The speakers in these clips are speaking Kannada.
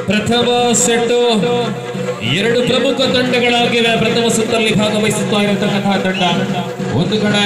ಪ್ರಥಮ ಸೆಟ್ ಎರಡು ಪ್ರಮುಖ ತಂಡಗಳಾಗಿವೆ ಪ್ರಥಮ ಸುತ್ತಲ್ಲಿ ಭಾಗವಹಿಸುತ್ತಾ ಇರತಕ್ಕಂತಹ ತಂಡ ಒಂದು ಕಡೆ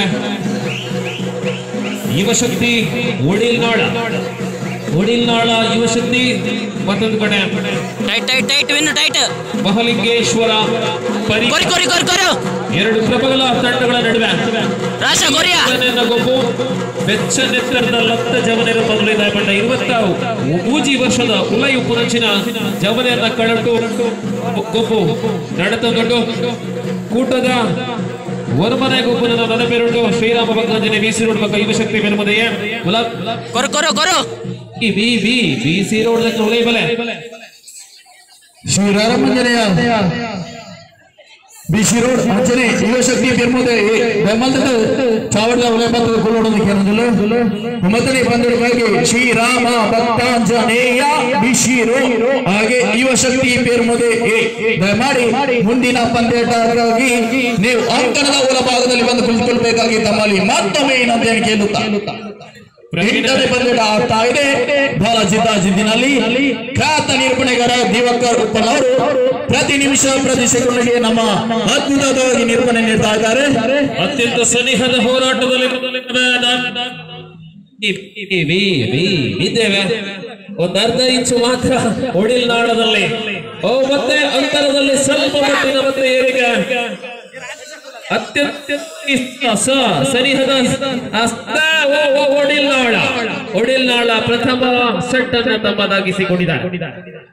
ಯುವಶಕ್ತಿ ಒಡಿಲ್ನಾಳ ಒಡಿಲ್ನಾಳ ಯುವಶಕ್ತಿ ಮತ್ತೊಂದು ಕಡೆ ಟೈಟ್ ಟೈಟ್ ಟೈಟ್ ವಿನ್ ಟೈಟ್ ಮಹಲಿಂಗೇಶ್ವರ ಪರಿ ಕೊರಿ ಕೊರಿ ಕೊರಿ ಕೊರು ಎರಡು ಪ್ರಬಲ ತಂಡಗಳ ನಡುವೆ ರಾಶ ಕೊರಿಯ ಜವನೆಯ ಗೊಬ್ಬು ಬೆಚ್ಚ ನೆತ್ತರದ ಲತ್ತ ಜವನೆಯ ಮೊದಲಿದ ಬಂಡ ಇರುವತ್ತ ಮೂಜಿ ವರ್ಷದ ಉಲೈ ಪುರಂಚಿನ ಜವನೆಯನ್ನ ಕಳಟು ಗೊಬ್ಬು ನಡೆತಗೊಂಡು ಕೂಟದ ವರ್ಮನೆ ಗೊಬ್ಬನ ನೆನಪೆರುಂಡು ಶ್ರೀರಾಮ ಭಕ್ತಾಂಜನೆ ಬಿಸಿ ರೋಡ್ ಪಕ್ಕ ಯುವಶಕ್ತಿ ಬೆನ್ಮದೆಯೇ ಗುಲಾಬ್ ಕೊರು ಕೊರು ಕೊರು ಈ ಬಿ ಬಿ ಬಿಸಿ ರೋಡ್ ದಕ್ಕ ಉಲೈ ಬಲೆ ಶ್ರೀರಾಮಂಜನೆಯ ಬಿಸಿ ರೋಡ್ ಅಂಚನೆ ಯುವಶಕ್ತಿ ಬೆಂಬುದೆ ಬೆಂಬಲದ ಚಾವಡದ ಒಲೆ ಬತ್ತದ ಕುಲ್ಲೋಡೋದು ಕೇಳಿದಲು ಮತ್ತನೇ ಪಂದ್ಯಕ್ಕಾಗಿ ಶ್ರೀರಾಮ ಭಕ್ತಾಂಜನೇಯ ಬಿಸಿ ರೋಡ್ ಹಾಗೆ ಯುವಶಕ್ತಿ ಪೇರ್ಮುದೆ ದಯಮಾಡಿ ಮುಂದಿನ ಪಂದ್ಯಾಟಕ್ಕಾಗಿ ನೀವು ಅಂಕಣದ ಒಳಭಾಗದಲ್ಲಿ ಬಂದು ಕುಳಿತುಕೊಳ್ಬೇಕಾಗಿ ತಮ್ಮಲ್ಲಿ ಮತ್ತೊಮ್ಮೆ ಏನಂತ ಕೇಳುತ್ತಾ ಎಂಟನೇ ಪಂದ್ಯಟ ಆಗ್ತಾ ಇದೆ ಬಹಳ ಜಿದ್ದಾಜಿದ್ದಿನಲ್ಲಿ ಖ್ಯಾತ ನಿರೂಪಣೆಗಾರ ದಿವಾಕರ್ ಉಪ್ಪಲ್ ಅವರು ಪ್ರತಿ ನಿಮಿಷ ಪ್ರತಿ ಸೆಕೆಂಡ್ಗೆ ನಮ್ಮ ಅದ್ಭುತವಾಗಿ ನಿರೂಪಣೆ ನೀಡ್ತಾ ಇದ್ದಾರೆ ಅತ್ಯಂತ ಸನಿಹದ ಹೋರಾಟದಲ್ಲಿ ಈ- ಈ- ಬಿ- ಬಿ- ಬಿದ್ದೇವೆ ಒಂದು ಅರ್ಧ ಇಂಚು ಮಾತ್ರ ಒಡಿಲ್ ನಾಳದಲ್ಲಿ ಓ ಮತ್ತೆ ಅಂತರದಲ್ಲಿ ಸ್ವಲ್ಪ ಮಟ್ಟಿನ ಮತ್ತೆ ಏರಿಕೆ ಅತ್ಯಂತ ಸ- ಸನಿಹದ ಹಸ್ತ ಓ- ಓ- ಒಡಿಲ್ ನಾಳ ಒಡಿಲ್ ನಾಳ ಪ್ರಥಮ ಸೆಟ್ ಅನ್ನು ತಮ್ಮದಾಗಿಸಿಕೊಂಡಿದ್ದಾರೆ